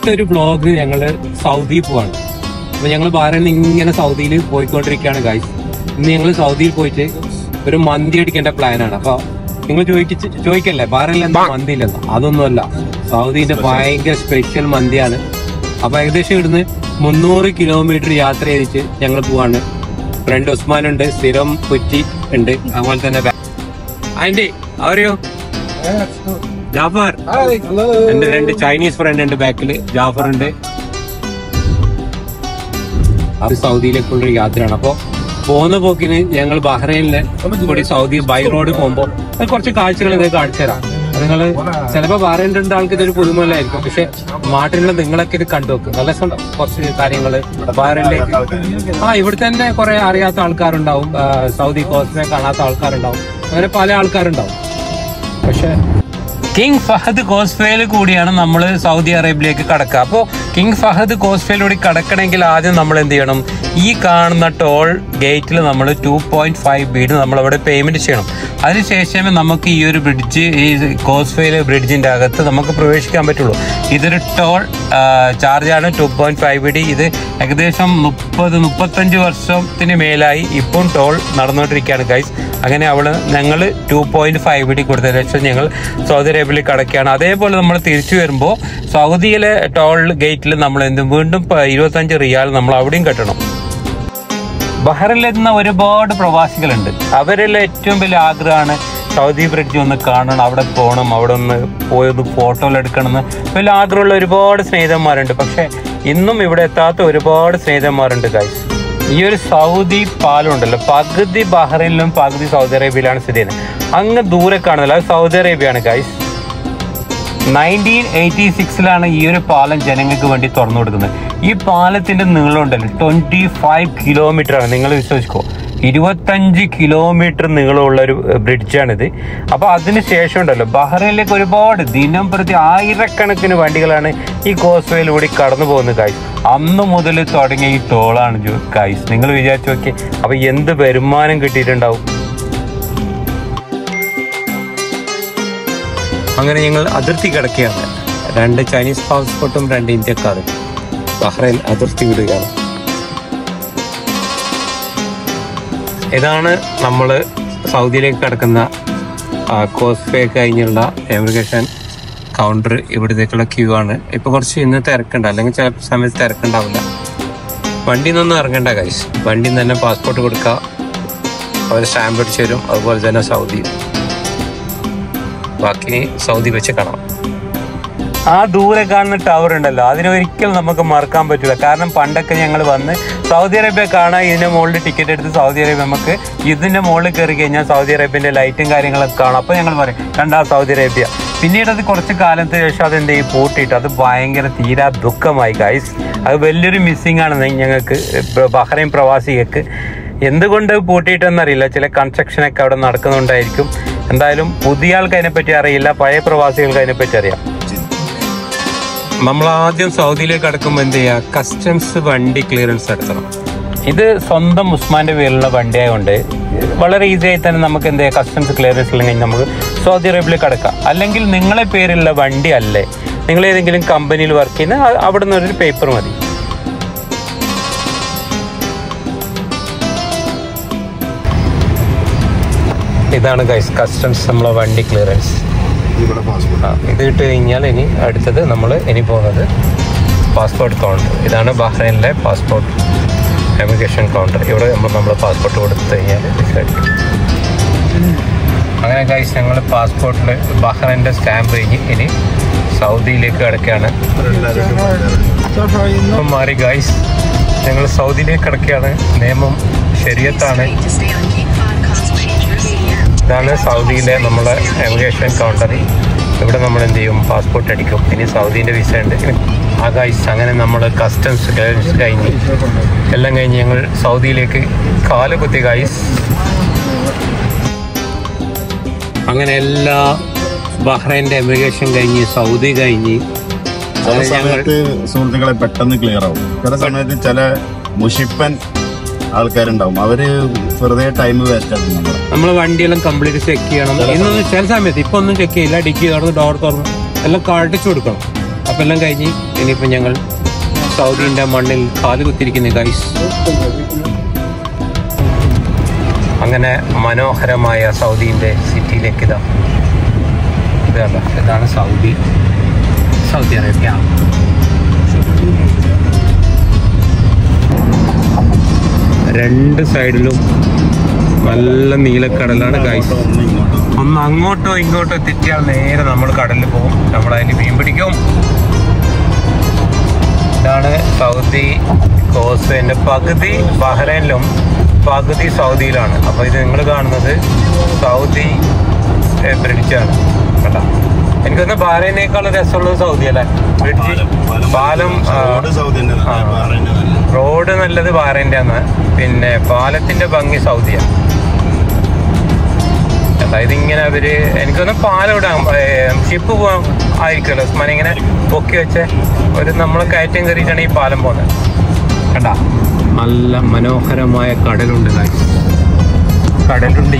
അടുത്തൊരു ബ്ലോഗ് ഞങ്ങള് സൗദി പോവാണ് അപ്പൊ ഞങ്ങൾ ഭാരത് ഇങ്ങനെ സൗദിയിൽ പോയിക്കൊണ്ടിരിക്കുകയാണ് ഗൈസ് ഇന്ന് ഞങ്ങൾ സൗദിയിൽ പോയിട്ട് ഒരു മന്തി അടിക്കേണ്ട പ്ലാനാണ് അപ്പൊ നിങ്ങൾ ചോദിക്ക ചോദിക്കല്ലേ ഭാരതിൽ എന്താ മന്തി ഇല്ലെന്നോ അതൊന്നുമല്ല സൗദിന്റെ ഭയങ്കര സ്പെഷ്യൽ മന്തിയാണ് അപ്പൊ ഏകദേശം ഇവിടുന്ന് മുന്നൂറ് കിലോമീറ്റർ യാത്ര ചെയ്തിട്ട് ഞങ്ങൾ പോവാണ് ഫ്രണ്ട് ഉസ്മാൻ ഉണ്ട് സ്ഥിരം കുറ്റി ഉണ്ട് അതുപോലെ തന്നെ ബാ- ആന്റി അവരെയോ ജാഫർ എന്റെ രണ്ട് ചൈനീസ് ഫ്രണ്ട് ഉണ്ട് ബാക്കില് ജാഫർ ഉണ്ട് അത് സൗദിയിലേക്കുള്ള ഒരു യാത്രയാണ് അപ്പൊ പോകുന്ന പോക്കിന് ഞങ്ങൾ ബഹ്റൈനിലെ കൂടി സൗദി ബൈ റോഡ് പോകുമ്പോ അത് കുറച്ച് കാഴ്ചകൾ നിങ്ങൾക്ക് കാണിച്ചു തരാം അത് നിങ്ങള് ചിലപ്പോ ബഹ്റൈനിൽ രണ്ട് ആൾക്ക് ഇതൊരു പുതുമല്ലായിരിക്കും പക്ഷെ നാട്ടിലുള്ള നിങ്ങളൊക്കെ ഇത് കണ്ടു നോക്കും നല്ല രസം കുറച്ച് കാര്യങ്ങള് ബഹ്റൈനിലേക്ക് ആ ഇവിടെ തന്നെ കുറെ അറിയാത്ത ആൾക്കാരുണ്ടാവും ആ, സൗദി കോസ്റ്റിനെ കാണാത്ത ആൾക്കാരുണ്ടാവും അങ്ങനെ പല ആൾക്കാരുണ്ടാവും പക്ഷെ കിങ് ഫഹദ് കോസ്ഫേയിൽ കൂടിയാണ് നമ്മൾ സൗദി അറേബ്യയിലേക്ക് കടക്കുക അപ്പോൾ കിങ് ഫഹദ് കോസ്ഫേയിലൂടെ കടക്കണമെങ്കിൽ ആദ്യം നമ്മൾ എന്ത് ചെയ്യണം ഈ കാണുന്ന ടോൾ ഗേറ്റിൽ നമ്മൾ ടു പോയിന്റ് ഫൈവ് ബീഡ് നമ്മൾ അവിടെ പേയ്മെന്റ് ചെയ്യണം അതിനുശേഷമേ നമുക്ക് ഈ ഒരു ബ്രിഡ്ജ് ഈ കോസ്ഫേയിലെ ബ്രിഡ്ജിന്റെ അകത്ത് നമുക്ക് പ്രവേശിക്കാൻ പറ്റുള്ളൂ ഇതൊരു ടോൾ ചാർജാണ് ടു പോയിന്റ് ഫൈവ് ബീഡ് ഇത് ഏകദേശം മുപ്പത് മുപ്പത്തഞ്ച് വർഷത്തിന് മേലായി ഇപ്പം ടോൾ നടന്നുകൊണ്ടിരിക്കുകയാണ് ഗൈസ് അങ്ങനെ അവള് ഞങ്ങൾ ടു പോയിന്റ് ഫൈവ് ബിഡി കൊടുത്തതിന് ശേഷം ഞങ്ങൾ സൗദി അറേബ്യയിൽ കടക്കുകയാണ് അതേപോലെ നമ്മൾ തിരിച്ചു വരുമ്പോൾ സൗദിയിലെ ടോൾ ഗേറ്റിൽ നമ്മൾ എന്തും വീണ്ടും പ- ഇരുപത്തഞ്ച് റിയാൽ നമ്മൾ അവിടെയും കെട്ടണം ബഹ്റിലെത്തുന്ന ഒരുപാട് പ്രവാസികളുണ്ട് അവരിലെ ഏറ്റവും വലിയ ആഗ്രഹമാണ് സൗദി ബ്രിഡ്ജ് ഒന്ന് കാണണം അവിടെ പോകണം അവിടെ ഒന്ന് പോയി ഒന്ന് ഫോട്ടോകൾ എടുക്കണം എന്ന് വലിയ ആഗ്രഹമുള്ള ഒരുപാട് സ്നേഹിതന്മാരുണ്ട് പക്ഷെ ഇന്നും ഇവിടെ എത്താത്ത ഒരുപാട് സ്നേഹിതന്മാരുണ്ട് ഗൈസ് ഈ ഒരു സൗദി പാലം ഉണ്ടല്ലോ പകുതി ബഹ്റൈനിലും പകുതി സൗദി അറേബ്യയിലാണ് സ്ഥിതി ചെയ്യുന്നത് അങ്ങ് ദൂരെ കാണുന്നില്ല അത് സൗദി അറേബ്യയാണ് ഗൈസ് നയൻറ്റീൻ എയ്റ്റി സിക്സിലാണ് ഈ ഒരു പാലം ജനങ്ങൾക്ക് വേണ്ടി തുറന്നു കൊടുക്കുന്നത് ഈ പാലത്തിന്റെ നീളം ഉണ്ടല്ലോ ട്വന്റി ഫൈവ് കിലോമീറ്റർ ആണ് നിങ്ങൾ വിശ്വസിക്കോ ഇരുപത്തഞ്ച് കിലോമീറ്റർ നീളമുള്ള ഒരു ബ്രിഡ്ജാണിത് അപ്പൊ അതിന് ശേഷം ഉണ്ടല്ലോ ബഹ്റൈനിലേക്ക് ഒരുപാട് ദിനം പ്രതി ആയിരക്കണക്കിന് വണ്ടികളാണ് ഈ കോസ്വേയിലൂടെ കടന്നു പോകുന്നത് കായ്സ് അന്ന് മുതൽ തുടങ്ങിയ ഈ ടോളാണ് കായ്സ് നിങ്ങൾ വിചാരിച്ചു നോക്കി അപ്പൊ എന്ത് വരുമാനം കിട്ടിയിട്ടുണ്ടാവും അങ്ങനെ ഞങ്ങൾ അതിർത്തി കിടക്കുകയാണ് രണ്ട് ചൈനീസ് പാസ്പോർട്ടും രണ്ട് ഇന്ത്യക്കാരും ബഹ്റൈൻ അതിർത്തി വിടുകയാണ് ഇതാണ് നമ്മൾ സൗദിയിലേക്ക് കിടക്കുന്ന കോസ്ഫേ കഴിഞ്ഞുള്ള എമിഗ്രേഷൻ കൗണ്ടർ ഇവിടത്തേക്കുള്ള ക്യൂ ആണ് ഇപ്പൊ കുറച്ച് ഇന്ന് തിരക്കുണ്ട് അല്ലെങ്കിൽ ചില സമയത്ത് തിരക്കുണ്ടാവില്ല വണ്ടിയിൽ നിന്നൊന്നും ഇറങ്ങണ്ട കൈസ് വണ്ടിയിൽ നിന്ന് തന്നെ പാസ്പോർട്ട് കൊടുക്കുക അവർ സ്റ്റാമ്പ് അടിച്ചു തരും അതുപോലെ തന്നെ സൗദി ബാക്കി സൗദി വെച്ച് കാണാം ആ ദൂരെ കാണുന്ന ടവർ ഉണ്ടല്ലോ അതിനൊരിക്കലും നമുക്ക് മറക്കാൻ പറ്റില്ല കാരണം പണ്ടൊക്കെ ഞങ്ങൾ വന്ന് സൗദി അറേബ്യ കാണാൻ ഇതിന്റെ മുകളിൽ ടിക്കറ്റ് എടുത്ത് സൗദി അറേബ്യ നമുക്ക് ഇതിന്റെ മുകളിൽ കയറി കഴിഞ്ഞാൽ സൗദി അറേബ്യന്റെ ലൈറ്റും കാര്യങ്ങളൊക്കെ കാണാം അപ്പൊ ഞങ്ങൾ പറയും കണ്ടാ സൗദി അറേബ്യ പിന്നീട് അത് കുറച്ച് കാലത്തിന് ശേഷം അത് എന്ത് ചെയ്യും പൂട്ടിയിട്ട് അത് ഭയങ്കര തീരാ ദുഃഖമായി ഗൈസ് അത് വലിയൊരു മിസ്സിംഗ് ആണ് ഞങ്ങൾക്ക് ബഹ്റൈൻ പ്രവാസികൾക്ക് എന്തുകൊണ്ട് പൂട്ടിയിട്ടെന്നറിയില്ല ചില കൺസ്ട്രക്ഷൻ ഒക്കെ അവിടെ നടക്കുന്നുണ്ടായിരിക്കും എന്തായാലും പുതിയ ആൾക്ക് അതിനെപ്പറ്റി അറിയില്ല പഴയ പ്രവാസികൾക്ക് അതിനെപ്പറ്റി അറിയാം നമ്മൾ ആദ്യം സൗദിയിലേക്ക് അടക്കുമ്പോൾ എന്ത് ചെയ്യുക കസ്റ്റംസ് വണ്ടി ക്ലിയറൻസ് എടുക്കണം ഇത് സ്വന്തം ഉസ്മാന്റെ പേരിലുള്ള വണ്ടി ആയതുകൊണ്ട് വളരെ ഈസി ആയി തന്നെ നമുക്ക് എന്ത് ചെയ്യാം കസ്റ്റംസ് ക്ലിയറൻസ് ഇല്ലെങ്കിൽ നമുക്ക് സൗദി അറേബ്യയിലേക്ക് അടക്കാം അല്ലെങ്കിൽ നിങ്ങളെ പേരിലുള്ള വണ്ടി അല്ലേ നിങ്ങൾ ഏതെങ്കിലും കമ്പനിയിൽ വർക്ക് ചെയ്യുന്ന അ- അവിടെ നിന്ന് ഒരു പേപ്പർ മതി ഇതാണ് ഗൈസ് കസ്റ്റംസ് നമ്മളെ വണ്ടി ക്ലിയറൻസ് ഇവിടെ പാസ്പോർട്ട് ആ, ഇത് ഇട്ട് കഴിഞ്ഞാൽ ഇനി അടുത്തത് നമ്മൾ ഇനി പോകുന്നത് പാസ്പോർട്ട് കൗണ്ടർ ഇതാണ് ബഹ്റൈനിലെ പാസ്പോർട്ട് എമിഗ്രേഷൻ കൗണ്ടർ ഇവിടെ നമ്മൾ നമ്മുടെ പാസ്പോർട്ട് കൊടുത്തു കഴിഞ്ഞാൽ ഇതായിരിക്കും. അങ്ങനെ ഗൈസ് ഞങ്ങൾ പാസ്പോർട്ടിൽ ബഹ്റൈൻ്റെ സ്റ്റാമ്പ് കഴിഞ്ഞ് ഇനി സൗദിയിലേക്ക് കിടക്കുകയാണ് ഇപ്പം മാറി ഗൈസ് ഞങ്ങൾ സൗദിയിലേക്ക് കിടക്കുകയാണ് നിയമം ശരിയത്താണ് to stay on Cape Cod concentrate your behavior. ഇതാണ് സൗദിയിലെ നമ്മളെ എമിഗ്രേഷൻ കൗണ്ടർ ഇവിടെ നമ്മൾ എന്ത് ചെയ്യും പാസ്പോർട്ട് അടിക്കും ഇനി സൗദീൻ്റെ വിസ ഉണ്ട് ആ ഗൈസ് അങ്ങനെ നമ്മൾ കസ്റ്റംസ് ക്ലിയറൻസ് കഴിഞ്ഞ് എല്ലാം കഴിഞ്ഞ് ഞങ്ങൾ സൗദിയിലേക്ക് കാല് കുത്തി ഗൈസ് അങ്ങനെ എല്ലാ ബഹ്റൈൻ്റെ എമിഗ്രേഷൻ കഴിഞ്ഞ് സൗദി കഴിഞ്ഞ് ചില അങ്ങനെ ഞങ്ങൾ സമയത്ത് സുഹൃത്തുക്കളെ പെട്ടെന്ന് ക്ലിയർ ആവും ചില സമയത്ത് ചില മുഷിപ്പൻ ആൾക്കാരുണ്ടാവും അവര് വെറുതെ ടൈം വേസ്റ്റ് ആക്കും നമ്മളെ നമ്മൾ വണ്ടിയെല്ലാം കംപ്ലീറ്റ് ചെക്ക് ചെയ്യണം ഇന്നൊന്നും ചില സമയത്ത് ഇപ്പൊ ഒന്നും ചെക്ക് ചെയ്യില്ല ഡിക്കി തുറന്ന് ഡോർ തുറന്ന് എല്ലാം കാട്ടിച്ചു കൊടുക്കണം അപ്പം എല്ലാം കഴിഞ്ഞ് ഇനിയിപ്പോൾ ഞങ്ങൾ സൗദിൻ്റെ മണ്ണിൽ കാല് കുത്തിരിക്കുന്ന ഗൈസ് അങ്ങനെ മനോഹരമായ സൗദിൻ്റെ സിറ്റിയിലേക്ക് ഇതാ ഇതാണ് ഇതാണ് സൗദി സൗദി അറേബ്യ രണ്ട് സൈഡിലും നല്ല നീലക്കടലാണ് ഗൈസ് ഒന്ന് ഇങ്ങോട്ടോ ഒന്ന് അങ്ങോട്ടോ ഇങ്ങോട്ടോ തെറ്റിയാൽ നേരെ നമ്മൾ കടലിൽ പോകും നമ്മൾ അതിന് മീൻ പിടിക്കും ഇതാണ് സൗദി കോസ്റ്റേന്റെ പകുതി ബഹ്റൈനിലും പകുതി സൗദിയിലാണ് അപ്പൊ ഇത് നിങ്ങൾ കാണുന്നത് സൗദി ഏ, ബ്രിഡ്ജാണ് കേട്ടോ എനിക്കൊന്ന് ബഹ്റൈനേക്കാൾ രസമുള്ളത് സൗദി അല്ലേ ബ്രിഡ്ജ് പാലം ആ, റോഡ് സൗദിന്റെ ആ. ബഹ്റൈന്റെ നല്ല റോഡ് നല്ലത് ബഹ്റൈൻ്റെ ആണ് പിന്നെ പാലത്തിന്റെ ഭംഗി സൗദിയാണ് അതായത് ഇങ്ങനെ അവര് എനിക്കൊന്ന് പാലം ഇടാൻ ഷിപ്പ് പോകാൻ ആയിരിക്കുമല്ലോ ഉസ്മാൻ ഇങ്ങനെ പൊക്കി വെച്ച് ഒരു നമ്മൾ കയറ്റം കയറിയിട്ടാണ് ഈ പാലം പോകുന്നത് കണ്ട നല്ല മനോഹരമായ കടലുണ്ട് guys. കടലുണ്ടി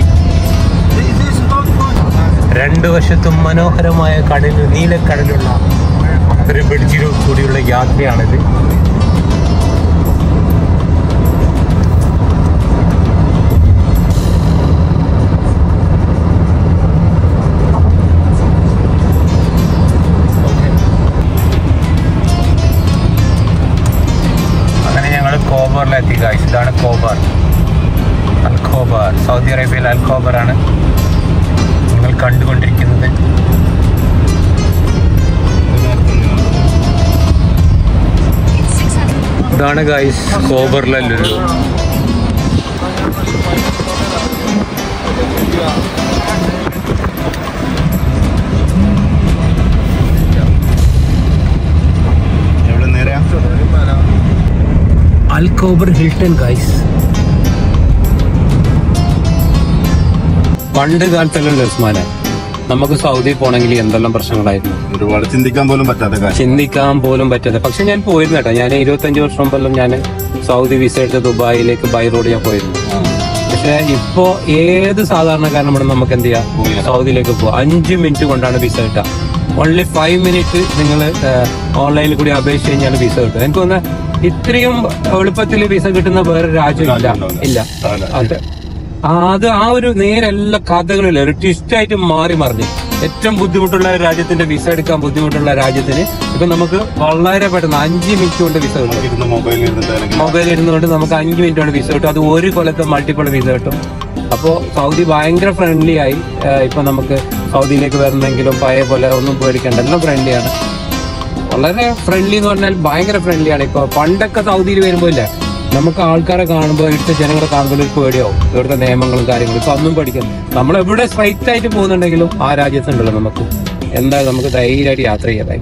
രണ്ടു വശത്തും മനോഹരമായ കടൽ നീലക്കടലുള്ള ഒരു ബ്രിഡ്ജിൽ കൂടിയുള്ള യാത്രയാണിത് അങ്ങനെ ഞങ്ങൾ കോബറിലെത്തി ഗായ്സ് ഇതാണ് കോബർ അൽ ഖോബർ സൗദി അറേബ്യയിൽ അൽ ഖോബർ ആണ് നിങ്ങൾ കണ്ടുകൊണ്ടിരിക്കുന്നത് In 600 ഇതാണ് ഗായ്സ് കോബറിലെ ലുലു എവിടെ നേരെയാ അൽ ഖോബർ ഹിൽട്ടൺ ഗായ്സ് പണ്ട് കാലത്തല്ലല്ലോ ഉസ്മാനെ നമുക്ക് സൗദി പോണെങ്കിൽ എന്തെല്ലാം പ്രശ്നങ്ങളായിരുന്നു ഒരുപാട് ചിന്തിക്കാൻ പോലും പറ്റാത്ത കാര്യം ചിന്തിക്കാൻ പോലും പറ്റാതെ പക്ഷെ ഞാൻ പോയിരുന്നു കേട്ടോ ഞാൻ ഇരുപത്തഞ്ച് വർഷം മുമ്പെല്ലാം ഞാൻ സൗദി വിസ എടുത്ത് ദുബായിലേക്ക് ബൈ റോഡ് ഞാൻ പോയിരുന്നു പക്ഷെ ഇപ്പോ ഏത് സാധാരണക്കാരനും ഇവിടെ നമുക്ക് എന്ത് ചെയ്യാം സൗദിയിലേക്ക് പോവാം അഞ്ച് മിനിറ്റ് കൊണ്ടാണ് വിസ കിട്ടുക ഓൺലി ഫൈവ് മിനിറ്റ് നിങ്ങൾ ഓൺലൈനിൽ കൂടി അപേക്ഷിച്ച് കഴിഞ്ഞാൽ വിസ കിട്ടും എനിക്ക് തോന്നുന്നത് ഇത്രയും എളുപ്പത്തിൽ വിസ കിട്ടുന്ന വേറെ രാജ്യം ഇല്ല ഇല്ല അതെ ആ, അത് ആ ഒരു നേരെ എല്ലാ കഥകളില്ല ഒരു ട്വിസ്റ്റ് ആയിട്ട് മാറി മറിഞ്ഞ് ഏറ്റവും ബുദ്ധിമുട്ടുള്ള ഒരു രാജ്യത്തിന്റെ വിസ എടുക്കാൻ ബുദ്ധിമുട്ടുള്ള രാജ്യത്തിന് ഇപ്പൊ നമുക്ക് വളരെ പെട്ടെന്ന് അഞ്ച് മിനിറ്റ് കൊണ്ട് വിസ കിട്ടും ഇരുന്ന് മൊബൈലിൽ ഇരുന്നിട്ട് അല്ലെങ്കിൽ മൊബൈൽ ഇരുന്നുകൊണ്ട് നമുക്ക് അഞ്ച് മിനിറ്റ് കൊണ്ട് വിസ കിട്ടും അത് ഒരു കൊല്ലത്തെ മൾട്ടിപ്പിൾ വിസ കിട്ടും അപ്പോൾ സൗദി ഭയങ്കര ഫ്രണ്ട്ലി ആയി ആ, ഇപ്പൊ നമുക്ക് സൗദിയിലേക്ക് വരണമെങ്കിലും പഴയ പോലെ ഒന്നും പേടിക്കണ്ട എല്ലാം ഫ്രണ്ട്ലിയാണ് വളരെ ഫ്രണ്ട്ലി എന്ന് പറഞ്ഞാൽ ഭയങ്കര ഫ്രണ്ട്ലിയാണ് ഇപ്പൊ പണ്ടൊക്കെ സൗദിയിൽ വരുമ്പോ ഇല്ല നമുക്ക് ആൾക്കാരെ കാണുമ്പോൾ ഇവിടുത്തെ ജനങ്ങളെ കാണുമ്പോൾ ഒരു പേടിയാവും ഇവിടുത്തെ നിയമങ്ങളും കാര്യങ്ങളും ഇപ്പൊ ഒന്നും പഠിക്കും നമ്മൾ എവിടെ സ്ട്രൈറ്റ് ആയിട്ട് പോകുന്നുണ്ടെങ്കിലും ആ രാജ്യത്തുണ്ടല്ലോ നമുക്ക് എന്തായാലും നമുക്ക് ധൈര്യമായിട്ട് യാത്ര ചെയ്യാതായി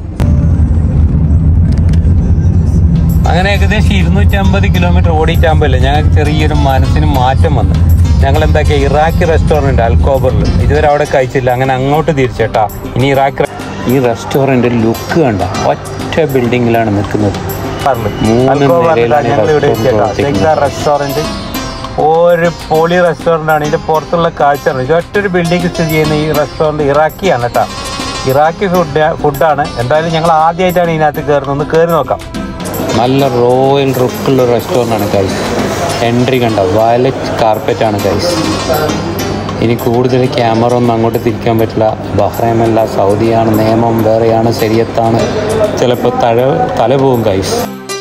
അങ്ങനെ ഏകദേശം ഇരുന്നൂറ്റി അമ്പത് കിലോമീറ്റർ ഓടിയിട്ടാകുമ്പോഴല്ലേ ഞങ്ങൾക്ക് ചെറിയൊരു മനസ്സിന് മാറ്റം വന്നു ഞങ്ങൾ എന്താക്കിയ ഇറാഖി റെസ്റ്റോറൻറ്റ് അൽക്കോബറിൽ ഇതുവരെ അവിടെ കഴിച്ചില്ല അങ്ങനെ അങ്ങോട്ട് തിരിച്ചേട്ടാ ഇനി ഇറാഖി ഈ റെസ്റ്റോറൻറ്റ് ലുക്ക് കണ്ട ഒറ്റ ബിൽഡിങ്ങിലാണ് നിൽക്കുന്നത് മൂന്ന് നിലയിലാണ് റെസ്റ്റോറൻറ്റ് റെസ്റ്റോറന്റ് ഒരു പൊളി റെസ്റ്റോറന്റ് ആണ് ഇതിന്റെ പുറത്തുള്ള കാഴ്ച ഇത് ഒറ്റൊരു ബിൽഡിംഗ് സ്ഥിതി ചെയ്യുന്ന ഈ റെസ്റ്റോറന്റ് ഇറാഖിയാണ് കേട്ടോ ഇറാഖി ഫുഡ് ഫുഡാണ് എന്തായാലും ഞങ്ങൾ ആദ്യമായിട്ടാണ് ഇതിനകത്ത് കയറുന്നത് ഒന്ന് കയറി നോക്കാം നല്ല റോയൽ റുക്കുള്ള റെസ്റ്റോറൻ്റ് ആണ് ഗൈസ് എൻട്രി കണ്ട വയലറ്റ് കാർപ്പറ്റ് ആണ് ഗൈസ് ഇനി കൂടുതൽ ക്യാമറ ഒന്നും അങ്ങോട്ട് തിരിക്കാൻ പറ്റില്ല ബഹ്റൈനല്ല സൗദിയാണ് നിയമം വേറെയാണ് ശരിയത്താണ് ചിലപ്പോൾ തല തല പോവും ഗൈസ്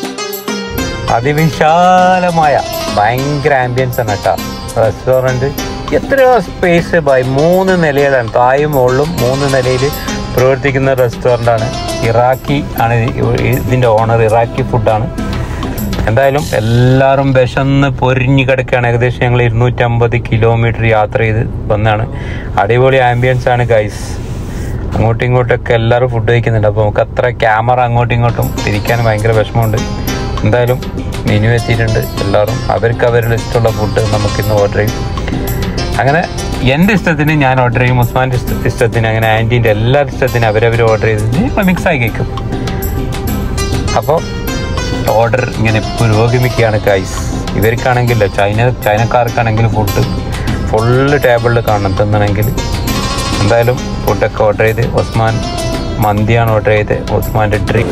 അതിവിശാലമായ ഭയങ്കര ആംബിയൻസ് ആണ് കേട്ടോ റെസ്റ്റോറൻറ്റ് എത്രയോ സ്പേസ് ബൈ മൂന്ന് നിലയിലാണ് തായും മുകളിലും മൂന്ന് നിലയിൽ പ്രവർത്തിക്കുന്ന റെസ്റ്റോറൻ്റ് ആണ് ഇറാഖി ആണ് ഇത് ഇതിൻ്റെ ഓണർ ഇറാഖി ഫുഡാണ് എന്തായാലും എല്ലാവരും വിശന്ന് പൊരിഞ്ഞു കിടക്കുകയാണ് ഏകദേശം ഞങ്ങൾ ഇരുന്നൂറ്റമ്പത് കിലോമീറ്റർ യാത്ര ചെയ്ത് വന്നാണ് അടിപൊളി ആംബിയൻസ് ആണ് ഗൈസ് അങ്ങോട്ടും ഇങ്ങോട്ടൊക്കെ എല്ലാവരും ഫുഡ് കഴിക്കുന്നുണ്ട് അപ്പോൾ നമുക്ക് അത്ര ക്യാമറ അങ്ങോട്ടും ഇങ്ങോട്ടും തിരിക്കാൻ ഭയങ്കര വിഷമമുണ്ട് എന്തായാലും മെനു എത്തിയിട്ടുണ്ട് എല്ലാവരും അവർക്ക് അവരുടെ ഇഷ്ടമുള്ള ഫുഡ് നമുക്കിന്ന് ഓർഡർ ചെയ്യും അങ്ങനെ എൻ്റെ ഇഷ്ടത്തിന് ഞാൻ ഓർഡർ ചെയ്യും ഉസ്മാൻ്റെ ഇഷ്ട ഇഷ്ടത്തിന് അങ്ങനെ ആൻറ്റീൻ്റെ എല്ലാ ഇഷ്ടത്തിനും അവരവർ ഓർഡർ ചെയ്തിട്ട് ഞങ്ങൾ മിക്സ് ആയി കഴിക്കും അപ്പോൾ ഓർഡർ ഇങ്ങനെ പുരോഗമിക്കുകയാണ് ഗൈസ് ഇവർക്കാണെങ്കിലോ ചൈന ചൈനക്കാർക്കാണെങ്കിൽ ഫുഡ് ഫുള്ള് ടേബിളിൽ കാണണം തിന്നണമെങ്കിൽ എന്തായാലും ഫുഡൊക്കെ ഓർഡർ ചെയ്ത് ഉസ്മാൻ മന്തിയാണ് ഓർഡർ ചെയ്ത് ഉസ്മാന്റെ ഡ്രീം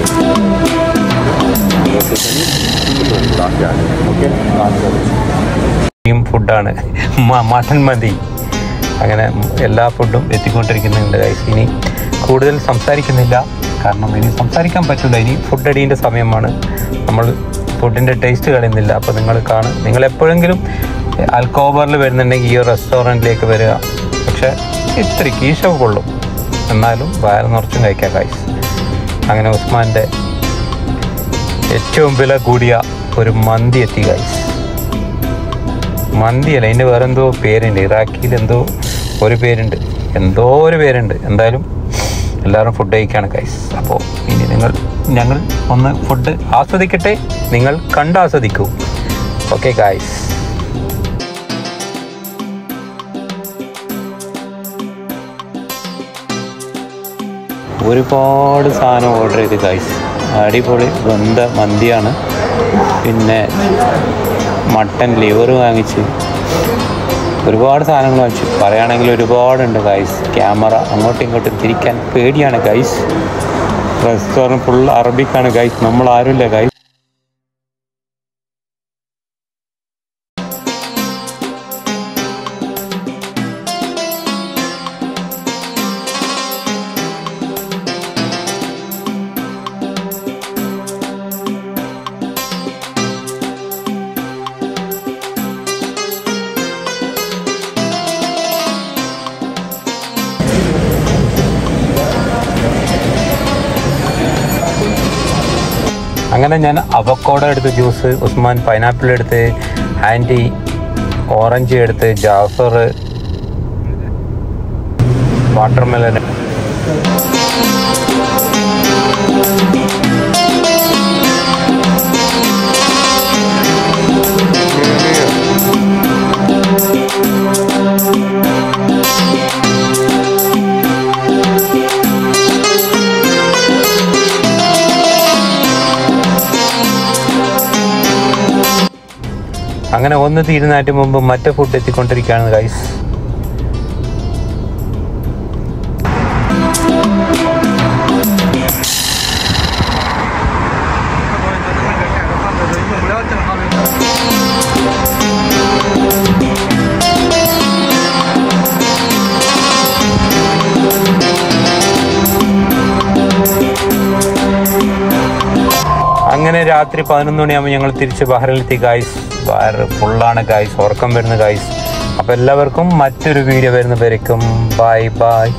ഡ്രീം ഫുഡാണ് മട്ടൻ മന്തി അങ്ങനെ എല്ലാ ഫുഡും എത്തിക്കൊണ്ടിരിക്കുന്നുണ്ട് guys. ഇനി കൂടുതൽ സംസാരിക്കുന്നില്ല കാരണം ഇനി സംസാരിക്കാൻ പറ്റില്ല ഇനി ഫുഡ് അടീൻ്റെ സമയമാണ് നമ്മൾ ഫുഡിൻ്റെ ടേസ്റ്റ് കളയുന്നില്ല അപ്പോൾ നിങ്ങൾ കാണും നിങ്ങൾ എപ്പോഴെങ്കിലും അൽക്കോബറിൽ വരുന്നുണ്ടെങ്കിൽ ഈ റെസ്റ്റോറൻറ്റിലേക്ക് വരിക പക്ഷേ ഇത്തിരി കീശവ് കൊള്ളും എന്നാലും വയറ് നിറച്ചും കഴിക്കാം കായ്സ് അങ്ങനെ ഉസ്മാൻ്റെ ഏറ്റവും വില കൂടിയ ഒരു മന്തി എത്തി കായ്സ് മന്തിയല്ല അതിൻ്റെ വേറെ എന്തോ പേരുണ്ട് ഇറാഖിയിൽ എന്തോ ഒരു പേരുണ്ട് എന്തോ ഒരു പേരുണ്ട് എന്തായാലും എല്ലാവരും ഫുഡ് കഴിക്കുകയാണ് കൈസ് അപ്പോൾ ഇനി നിങ്ങൾ ഞങ്ങൾ ഒന്ന് ഫുഡ് ആസ്വദിക്കട്ടെ നിങ്ങൾ കണ്ടാസ്വദിക്കൂ ഓക്കെ ഗായ്സ് ഒരുപാട് സാധനം ഓർഡർ ചെയ്ത് ഗൈസ് അടിപൊളി വെന്ത മന്തിയാണ് പിന്നെ മട്ടൻ ലിവർ വാങ്ങിച്ച് ഒരുപാട് സാധനങ്ങൾ വാങ്ങിച്ചു പറയുകയാണെങ്കിൽ ഒരുപാടുണ്ട് ഗൈസ് ക്യാമറ അങ്ങോട്ടും ഇങ്ങോട്ടും തിരിക്കാൻ പേടിയാണ് ഗൈസ് റെസ്റ്റോറൻറ്റ് ഫുൾ അറബിക്കാണ് ഗൈസ് നമ്മൾ ആരുമില്ല ഗൈസ് അങ്ങനെ ഞാൻ അവക്കോട എടുത്ത് ജ്യൂസ് ഉസ്മാൻ പൈനാപ്പിൾ എടുത്ത് ആൻറ്റി ഓറഞ്ച് എടുത്ത് ജാഫർ വാട്ടർമെലൻ അങ്ങനെ ഒന്ന് തീരുന്നതിന് മുമ്പ് മറ്റേ ഫുഡ് എത്തിക്കൊണ്ടിരിക്കുകയാണ് ഗൈസ് അങ്ങനെ രാത്രി പതിനൊന്ന് മണിയാകുമ്പോൾ ഞങ്ങൾ തിരിച്ച് ബഹ്റിലെത്തി ഗായ്സ് വയറ് ഫുള്ളാണ് ഗായ്സ് ഉറക്കം വരുന്ന ഗായ്സ് അപ്പോൾ എല്ലാവർക്കും മറ്റൊരു വീഡിയോ വരുന്നവരേക്കും ബൈ ബൈ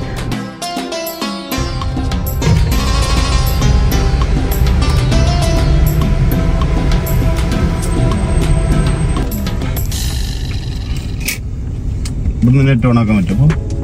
ഇവിടുന്ന് നെറ്റ് ഓൺ ആക്കാൻ പറ്റുമോ